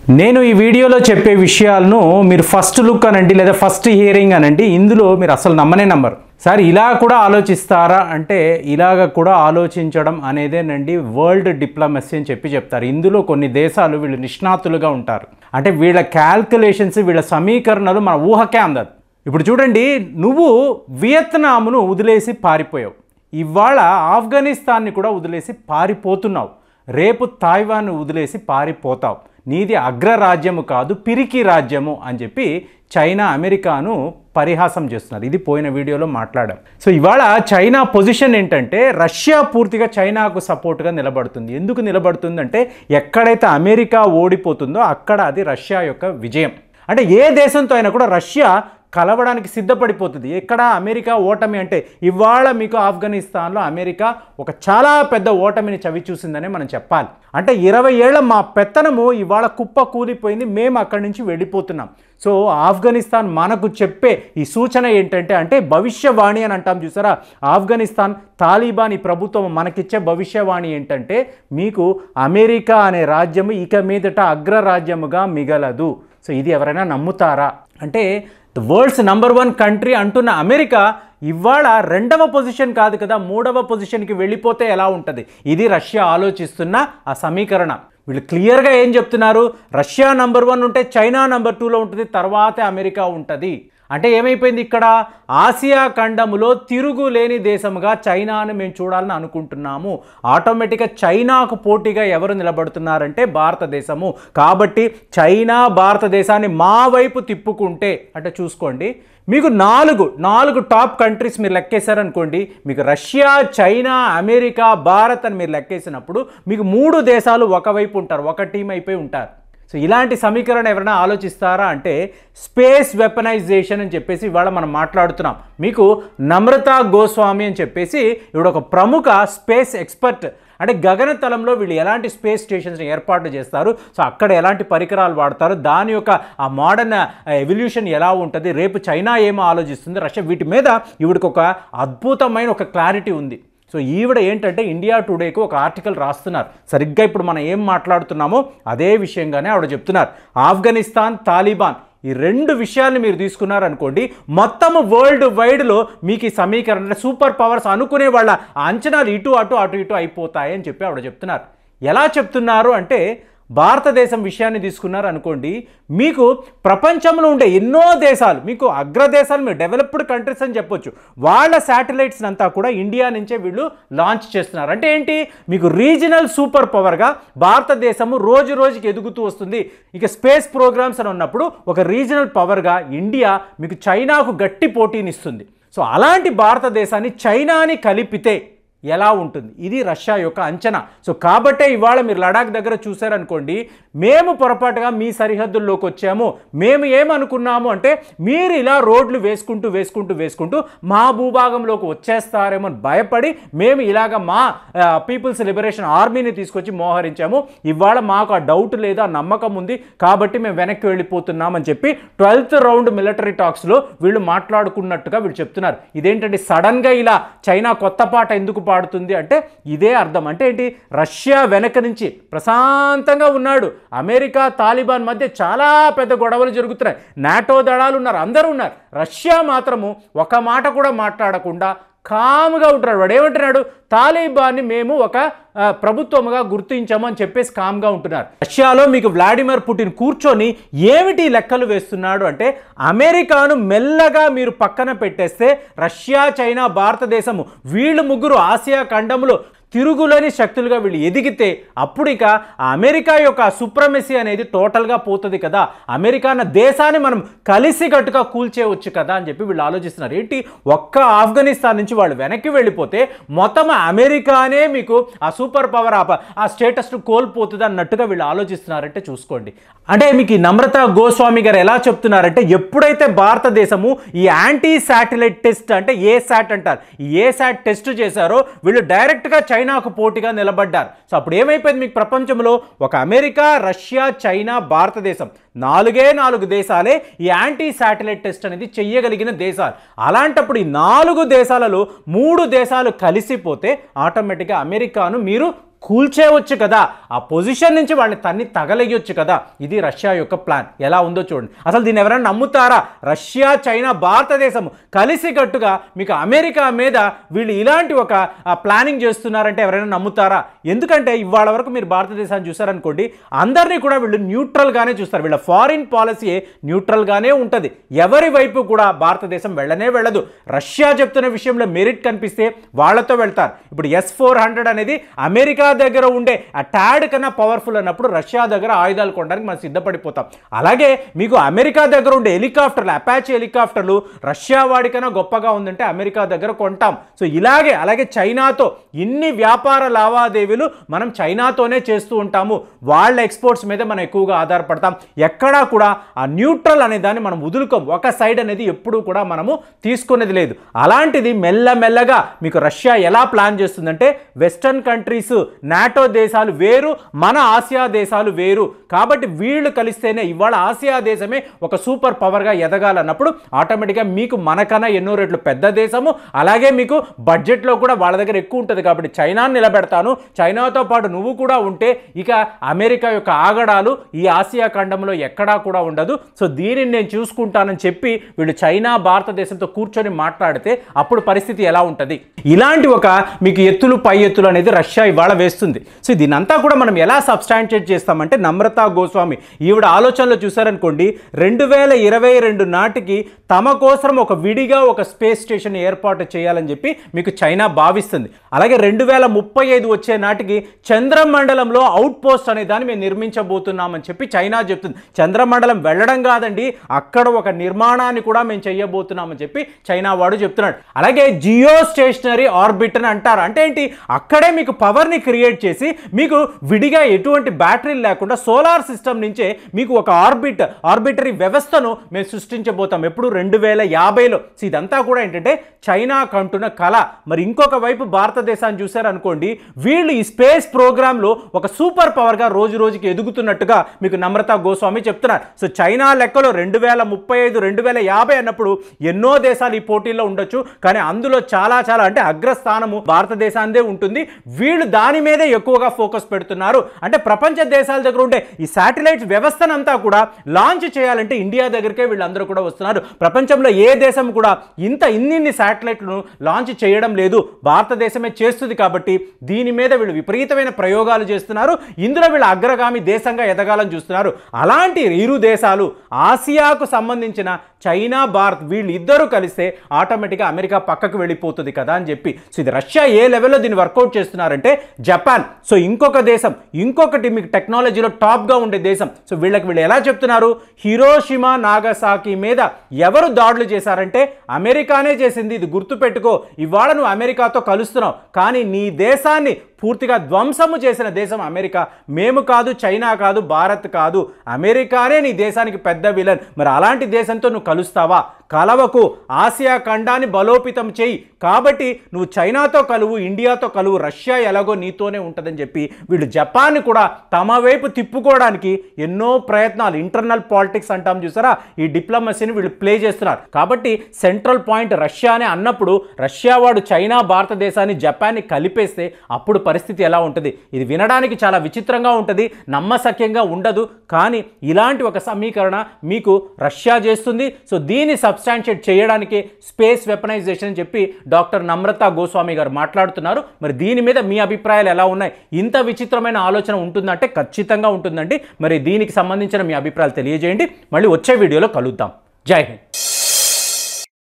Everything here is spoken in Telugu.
నేను ఈ వీడియోలో చెప్పే విషయాలను మీరు ఫస్ట్ లుక్ అనండి లేదా ఫస్ట్ హియరింగ్ అనండి ఇందులో మీరు అసలు నమ్మనే నమ్మరు సార్ ఇలా కూడా ఆలోచిస్తారా అంటే ఇలాగ కూడా ఆలోచించడం అనేదేనండి వరల్డ్ డిప్లొమసీ అని చెప్పి చెప్తారు ఇందులో కొన్ని దేశాలు వీళ్ళు నిష్ణాతులుగా ఉంటారు అంటే వీళ్ళ క్యాల్కులేషన్స్ వీళ్ళ సమీకరణలు మన ఊహకే అందదు ఇప్పుడు చూడండి నువ్వు వియత్నాంను వదిలేసి పారిపోయావు ఇవాళ ఆఫ్ఘనిస్తాన్ని కూడా వదిలేసి పారిపోతున్నావు రేపు తాయివాన్ వదిలేసి పారిపోతావు నీది అగ్రరాజ్యము కాదు పిరికి రాజ్యము అని చెప్పి చైనా అమెరికాను పరిహాసం చేస్తున్నారు ఇది పోయిన వీడియోలో మాట్లాడాం సో ఇవాళ చైనా పొజిషన్ ఏంటంటే రష్యా పూర్తిగా చైనాకు సపోర్ట్గా నిలబడుతుంది ఎందుకు నిలబడుతుందంటే ఎక్కడైతే అమెరికా ఓడిపోతుందో అక్కడ అది రష్యా యొక్క విజయం అంటే ఏ దేశంతో అయినా కూడా రష్యా కలవడానికి సిద్ధపడిపోతుంది ఎక్కడ అమెరికా ఓటమి అంటే ఇవాళ మీకు ఆఫ్ఘనిస్తాన్లో అమెరికా ఒక చాలా పెద్ద ఓటమిని చవి చూసిందనే మనం చెప్పాలి అంటే ఇరవై ఏళ్ల మా పెత్తనము ఇవాళ కుప్ప కూలిపోయింది మేము అక్కడి నుంచి వెళ్ళిపోతున్నాం సో ఆఫ్ఘనిస్తాన్ మనకు చెప్పే ఈ సూచన ఏంటంటే అంటే భవిష్యవాణి అని అంటాం చూసారా ఆఫ్ఘనిస్తాన్ తాలిబాన్ ఈ ప్రభుత్వం మనకిచ్చే భవిష్యవాణి ఏంటంటే మీకు అమెరికా అనే రాజ్యము ఇక మీదట అగ్రరాజ్యముగా మిగలదు సో ఇది ఎవరైనా నమ్ముతారా అంటే the world's number one country అంటున్న అమెరికా ఇవాళ రెండవ పొజిషన్ కాదు కదా మూడవ పొజిషన్కి వెళ్ళిపోతే ఎలా ఉంటుంది ఇది రష్యా ఆలోచిస్తున్న ఆ సమీకరణ వీళ్ళు క్లియర్గా ఏం చెప్తున్నారు రష్యా నంబర్ వన్ ఉంటే చైనా నంబర్ టూలో ఉంటుంది తర్వాతే అమెరికా ఉంటుంది అంటే ఏమైపోయింది ఇక్కడ ఆసియా ఖండములో తిరుగులేని దేశముగా చైనాను మేము చూడాలని అనుకుంటున్నాము ఆటోమేటిక్గా చైనాకు పోటీగా ఎవరు నిలబడుతున్నారంటే భారతదేశము కాబట్టి చైనా భారతదేశాన్ని మా వైపు తిప్పుకుంటే అంటే చూసుకోండి మీకు నాలుగు నాలుగు టాప్ కంట్రీస్ మీరు లెక్కేశారనుకోండి మీకు రష్యా చైనా అమెరికా భారత్ అని మీరు లెక్కేసినప్పుడు మీకు మూడు దేశాలు ఒకవైపు ఉంటారు ఒక టీం అయిపోయి ఉంటారు సో ఇలాంటి సమీకరణ ఎవరైనా ఆలోచిస్తారా అంటే స్పేస్ వెపనైజేషన్ అని చెప్పేసి ఇవాళ మనం మాట్లాడుతున్నాం మీకు నమ్రత గోస్వామి అని చెప్పేసి ఇవిడ ఒక ప్రముఖ స్పేస్ ఎక్స్పర్ట్ అంటే గగనతలంలో వీళ్ళు ఎలాంటి స్పేస్ స్టేషన్స్ని ఏర్పాటు చేస్తారు సో అక్కడ ఎలాంటి పరికరాలు వాడతారు దాని యొక్క ఆ మోడర్న్ ఎవల్యూషన్ ఎలా ఉంటుంది రేపు చైనా ఏమో ఆలోచిస్తుంది రష్యా వీటి మీద ఈవిడికి ఒక అద్భుతమైన ఒక క్లారిటీ ఉంది సో ఈవిడ ఏంటంటే ఇండియా టుడేకి ఒక ఆర్టికల్ రాస్తున్నారు సరిగ్గా ఇప్పుడు మనం ఏం మాట్లాడుతున్నామో అదే విషయంగానే ఆవిడ చెప్తున్నారు ఆఫ్ఘనిస్తాన్ తాలిబాన్ ఈ రెండు విషయాల్ని మీరు తీసుకున్నారనుకోండి మొత్తం వరల్డ్ వైడ్లో మీకు ఈ సమీకరణ అంటే సూపర్ పవర్స్ అనుకునే వాళ్ళ ఆ అంచనాలు ఇటు అటు అటు ఇటు అయిపోతాయి అని చెప్పి ఆవిడ చెప్తున్నారు ఎలా చెప్తున్నారు అంటే భారతదేశం విషయాన్ని తీసుకున్నారు అనుకోండి మీకు ప్రపంచంలో ఉండే ఎన్నో దేశాలు మీకు అగ్రదేశాలు మీరు డెవలప్డ్ కంట్రీస్ అని చెప్పొచ్చు వాళ్ళ శాటిలైట్స్ అంతా కూడా ఇండియా నుంచే వీళ్ళు లాంచ్ చేస్తున్నారు అంటే ఏంటి మీకు రీజనల్ సూపర్ పవర్గా భారతదేశము రోజు రోజుకి ఎదుగుతూ వస్తుంది ఇక స్పేస్ ప్రోగ్రామ్స్ అని ఉన్నప్పుడు ఒక రీజనల్ పవర్గా ఇండియా మీకు చైనాకు గట్టి పోటీనిస్తుంది సో అలాంటి భారతదేశాన్ని చైనాని కలిపితే ఎలా ఉంటుంది ఇది రష్యా యొక్క అంచనా సో కాబట్టే ఇవాళ మీరు లడాక్ దగ్గర చూసారనుకోండి మేము పొరపాటుగా మీ సరిహద్దుల్లోకి వచ్చాము మేము ఏమనుకున్నాము అంటే మీరు ఇలా రోడ్లు వేసుకుంటూ వేసుకుంటూ వేసుకుంటూ మా భూభాగంలోకి వచ్చేస్తారేమో అని భయపడి మేము ఇలాగ మా పీపుల్స్ లిబరేషన్ ఆర్మీని తీసుకొచ్చి మోహరించాము ఇవాళ మాకు ఆ డౌట్ లేదా నమ్మకం ఉంది కాబట్టి మేము వెనక్కి వెళ్ళిపోతున్నామని చెప్పి ట్వెల్త్ రౌండ్ మిలిటరీ టాక్స్లో వీళ్ళు మాట్లాడుకున్నట్టుగా వీళ్ళు చెప్తున్నారు ఇదేంటంటే సడన్గా ఇలా చైనా కొత్త పాట ఎందుకు పాడుతుంది అంటే ఇదే అర్థం అంటే ఏంటి రష్యా వెనక నుంచి ప్రశాంతంగా ఉన్నాడు అమెరికా తాలిబాన్ మధ్య చాలా పెద్ద గొడవలు జరుగుతున్నాయి నాటో దళాలు ఉన్నారు అందరూ ఉన్నారు రష్యా మాత్రము ఒక మాట కూడా మాట్లాడకుండా కామ్గా ఉంటున్నాడు వాడు ఏమంటున్నాడు తాలిబాన్ని మేము ఒక ఆ, ప్రభుత్వముగా గుర్తించాము అని చెప్పేసి కామ్గా ఉంటున్నారు రష్యాలో మీకు వ్లాడిమిర్ పుటిన్ కూర్చొని ఏమిటి లెక్కలు వేస్తున్నాడు అంటే అమెరికాను మెల్లగా మీరు పక్కన పెట్టేస్తే రష్యా చైనా భారతదేశము వీళ్ళు ముగ్గురు ఆసియా ఖండంలో తిరుగులేని శక్తులుగా వీళ్ళు ఎదిగితే అప్పుడు ఇక ఆ అమెరికా యొక్క సుప్రమెసీ అనేది టోటల్గా పోతుంది కదా అమెరికా అన్న దేశాన్ని మనం కలిసికట్టుగా కూల్చేయవచ్చు కదా అని చెప్పి వీళ్ళు ఆలోచిస్తున్నారు ఏంటి ఒక్క ఆఫ్ఘనిస్తాన్ నుంచి వాళ్ళు వెనక్కి వెళ్ళిపోతే మొత్తం అమెరికానే మీకు ఆ సూపర్ పవర్ ఆ- ఆ స్టేటస్ కోల్పోతుంది అన్నట్టుగా వీళ్ళు ఆలోచిస్తున్నారంటే చూసుకోండి అంటే మీకు ఈ నమ్రత గోస్వామి గారు ఎలా చెప్తున్నారంటే ఎప్పుడైతే భారతదేశము ఈ యాంటీ శాటిలైట్ టెస్ట్ అంటే ఏ శాట్ అంటారు ఈ ఏ శాట్ టెస్ట్ చేశారో వీళ్ళు డైరెక్ట్గా చైనాకు పోటీగా నిలబడ్డారు సో అప్పుడు ఏమైపోయింది మీకు ప్రపంచంలో ఒక అమెరికా రష్యా చైనా భారతదేశం నాలుగే నాలుగు దేశాలే ఈ యాంటీ శాటిలైట్ టెస్ట్ అనేది చెయ్యగలిగిన దేశాలు అలాంటప్పుడు ఈ నాలుగు దేశాలలో మూడు దేశాలు కలిసిపోతే ఆటోమేటిక్గా అమెరికాను మీరు కూల్చేయవచ్చు కదా ఆ పొజిషన్ నుంచి వాళ్ళని తన్ని తగలెయ్యొచ్చు కదా ఇది రష్యా యొక్క ప్లాన్ ఎలా ఉందో చూడండి అసలు దీన్ని ఎవరైనా నమ్ముతారా రష్యా చైనా భారతదేశం కలిసికట్టుగా మీకు అమెరికా మీద వీళ్ళు ఇలాంటి ఒక ఆ, ప్లానింగ్ చేస్తున్నారంటే ఎవరైనా నమ్ముతారా ఎందుకంటే ఇవాళ వరకు మీరు భారతదేశాన్ని చూసారనుకోండి అందరినీ కూడా వీళ్ళు న్యూట్రల్గానే చూస్తారు వీళ్ళ ఫారిన్ పాలసీ న్యూట్రల్గానే ఉంటుంది ఎవరి వైపు కూడా భారతదేశం వెళ్ళనే వెళ్ళదు రష్యా చెప్తున్న విషయంలో మెరిట్ కనిపిస్తే వాళ్ళతో వెళ్తారు ఇప్పుడు ఎస్ ఫోర్ హండ్రెడ్ అనేది అమెరికా దగ్గర ఉండే ఆ ట్యాడ్ కన్నా పవర్ఫుల్ అన్నప్పుడు రష్యా దగ్గర ఆయుధాలు కొనడానికి మనం సిద్ధపడిపోతాం అలాగే మీకు అమెరికా దగ్గర ఉండే హెలికాప్టర్లు అపాచీ హెలికాప్టర్లు రష్యా వాడికన్నా గొప్పగా ఉందంటే అమెరికా దగ్గర కొంటాం సో ఇలాగే అలాగే చైనాతో ఇన్ని వ్యాపార లావాదేవీలు మనం చైనాతోనే చేస్తూ ఉంటాము వాళ్ళ ఎక్స్పోర్ట్స్ మీద మనం ఎక్కువగా ఆధారపడతాం ఎక్కడా కూడా ఆ న్యూట్రల్ అనే దాన్ని మనం వదులుకోం ఒక సైడ్ అనేది ఎప్పుడూ కూడా మనము తీసుకునేది లేదు అలాంటిది మెల్లమెల్లగా మీకు రష్యా ఎలా ప్లాన్ చేస్తుందంటే వెస్టర్న్ కంట్రీస్ నాటో దేశాలు వేరు మన ఆసియా దేశాలు వేరు కాబట్టి వీళ్ళు కలిస్తేనే ఇవాళ ఆసియా దేశమే ఒక సూపర్ పవర్గా ఎదగాలన్నప్పుడు ఆటోమేటిక్గా మీకు మనకన్నా ఎన్నో రెట్లు పెద్ద దేశము అలాగే మీకు బడ్జెట్లో కూడా వాళ్ళ దగ్గర ఎక్కువ ఉంటుంది కాబట్టి చైనాను నిలబెడతాను చైనాతో పాటు నువ్వు కూడా ఉంటే ఇక అమెరికా యొక్క ఆగడాలు ఈ ఆసియా ఖండంలో ఎక్కడా కూడా ఉండదు సో దీనిని నేను చూసుకుంటానని చెప్పి వీళ్ళు చైనా భారతదేశంతో కూర్చొని మాట్లాడితే అప్పుడు పరిస్థితి ఎలా ఉంటుంది ఇలాంటి ఒక మీకు ఎత్తులు పై ఎత్తులు అనేది రష్యా ఇవాళ వేస్తుంది సో దీనంతా కూడా మనం ఎలా సబ్స్టాన్షియేట్ చేస్తామంటే నమ్రతా గోస్వామి ఈవిడ ఆలోచనలో చూసారనుకోండి రెండు వేల ఇరవై రెండు నాటికి తమ కోసం ఒక విడిగా ఒక స్పేస్ స్టేషన్ ఏర్పాటు చేయాలని చెప్పి మీకు చైనా భావిస్తుంది అలాగే రెండు వేల ముప్పై ఐదు వచ్చే నాటికి చంద్రమండలంలో అవుట్ పోస్ట్ అనే దాన్ని మేము నిర్మించబోతున్నామని చెప్పి చైనా చెప్తుంది చంద్రమండలం వెళ్ళడం కాదండి అక్కడ ఒక నిర్మాణాన్ని కూడా మేము చేయబోతున్నామని చెప్పి చైనా వాడు చెప్తున్నాడు అలాగే జియో స్టేషనరీ ఆర్బిట్ అని అంటారు అంటే ఏంటి అక్కడే మీకు పవర్ని క్రియేట్ చేసి మీకు విడిగా ఎటువంటి బ్యాటరీలు లేకుండా సోలార్ సిస్టమ్ నుంచే మీకు ఒక ఆర్బిట్ ఆర్బిటరీ వ్యవస్థను మేము సృష్టించబోతాం ఎప్పుడు రెండు వేల యాభైలో సో ఇదంతా కూడా ఏంటంటే చైనా కంటున్న కళ మరి ఇంకొక వైపు భారతదేశాన్ని చూశారనుకోండి వీళ్ళు ఈ స్పేస్ ప్రోగ్రాంలో ఒక సూపర్ పవర్గా రోజు రోజుకి ఎదుగుతున్నట్టుగా మీకు నమ్రతా గోస్వామి చెప్తున్నారు సో చైనా లెక్కలో రెండు వేల ముప్పై ఐదు రెండు వేల యాభై అన్నప్పుడు ఎన్నో దేశాలు ఈ పోటీల్లో ఉండొచ్చు కానీ అందులో చాలా చాలా అంటే అగ్రస్థానము భారతదేశాందే ఉంటుంది వీళ్ళు దాని మీదే ఎక్కువగా ఫోకస్ పెడుతున్నారు అంటే ప్రపంచ దేశాల దగ్గర ఉండే ఈ శాటిలైట్ వ్యవస్థనంతా కూడా లాంచ్ చేయాలంటే ఇండియా దగ్గరికే వీళ్ళందరూ కూడా వస్తున్నారు ప్రపంచంలో ఏ దేశం కూడా ఇంత ఇన్నిన్ని శాటిలైట్లను లాంచ్ చేయడం లేదు భారతదేశమే చేస్తుంది కాబట్టి దీని మీద వీళ్ళు విపరీతమైన ప్రయోగాలు చేస్తున్నారు ఇందులో వీళ్ళు అగ్రగామి దేశంగా ఎదగాలని చూస్తున్నారు అలాంటి ఇరు దేశాలు ఆసియాకు సంబంధించిన చైనా భారత్ వీళ్ళు ఇద్దరు కలిస్తే ఆటోమేటిక్గా అమెరికా పక్కకు వెళ్ళిపోతుంది కదా అని చెప్పి సో ఇది రష్యా ఏ లెవెల్లో దీన్ని వర్కౌట్ చేస్తున్నారంటే జపాన్ సో ఇంకొక దేశం ఇంకొకటి మీకు టెక్నాలజీలో టాప్గా ఉండే దేశం సో వీళ్ళకి వీళ్ళు ఎలా చెప్తున్నారు హిరోషిమా నాగసాకి మీద ఎవరు దాడులు చేశారంటే అమెరికానే చేసింది ఇది గుర్తుపెట్టుకో ఇవాళ నువ్వు అమెరికాతో కలుస్తున్నావు కానీ నీ దేశాన్ని పూర్తిగా ధ్వంసము చేసిన దేశం అమెరికా మేము కాదు చైనా కాదు భారత్ కాదు అమెరికానే నీ దేశానికి పెద్ద విలన్ మరి అలాంటి దేశంతో నువ్వు కలుస్తావా కలవకు ఆసియా ఖండాన్ని బలోపేతం చేయి కాబట్టి నువ్వు చైనాతో కలువు ఇండియాతో కలువు రష్యా ఎలాగో నీతోనే ఉంటుందని చెప్పి వీళ్ళు జపాన్ని కూడా తమ వైపు తిప్పుకోవడానికి ఎన్నో ప్రయత్నాలు ఇంటర్నల్ పాలిటిక్స్ అంటాం చూసారా ఈ డిప్లొమసీని వీళ్ళు ప్లే చేస్తున్నారు కాబట్టి సెంట్రల్ పాయింట్ రష్యానే అన్నప్పుడు రష్యా వాడు చైనా భారతదేశాన్ని జపాన్ని కలిపేస్తే అప్పుడు పరిస్థితి ఎలా ఉంటుంది ఇది వినడానికి చాలా విచిత్రంగా ఉంటుంది నమ్మసక్యంగా ఉండదు కానీ ఇలాంటి ఒక సమీకరణ మీకు రష్యా చేస్తుంది సో దీన్ని సబ్స్టాన్షియేట్ చేయడానికి స్పేస్ వెపనైజేషన్ అని చెప్పి డాక్టర్ నమ్రతా గోస్వామి గారు మాట్లాడుతున్నారు మరి దీని మీద మీ అభిప్రాయాలు ఎలా ఉన్నాయి ఇంత విచిత్రమైన ఆలోచన ఉంటుందంటే ఖచ్చితంగా ఉంటుందండి మరి దీనికి సంబంధించిన మీ అభిప్రాయాలు తెలియజేయండి మళ్ళీ వచ్చే వీడియోలో కలుద్దాం జై హింద్